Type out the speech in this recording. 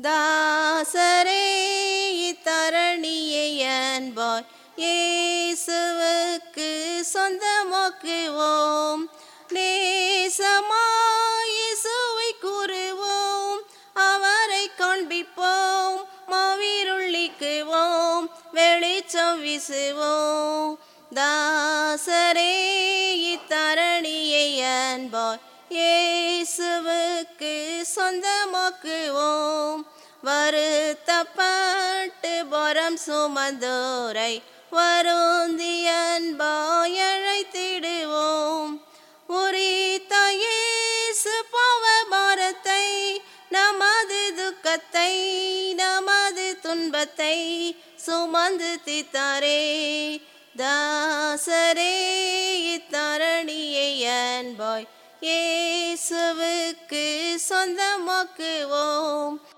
தாசரே இத்தரணியை அன்பாய் இயேசுவுக்கு சொந்தமாக்குவோம் நேசமாய் இயேசுவை கூறுவோம் அவரை காண்பிப்போம் மாவீருள்ளிக்குவோம் வெளிச்சம் வீசுவோம் தாசரே இத்தரணியை அன்பாய் இயேசுவுக்கு சொந்தமாக்குவோம் வருத்தப்பட்டு பரம் சுமந்தோரை வருந்தி அன்பாய் அழைத்திடுவோம் உரித்த இயேசு பாவ பாரத்தை நமது துக்கத்தை நமது துன்பத்தை சுமந்து தீத்தாரே தாசரே இத்தரணியை அன்பாய் இயேசுவுக்கு சொந்தமாக்குவோம்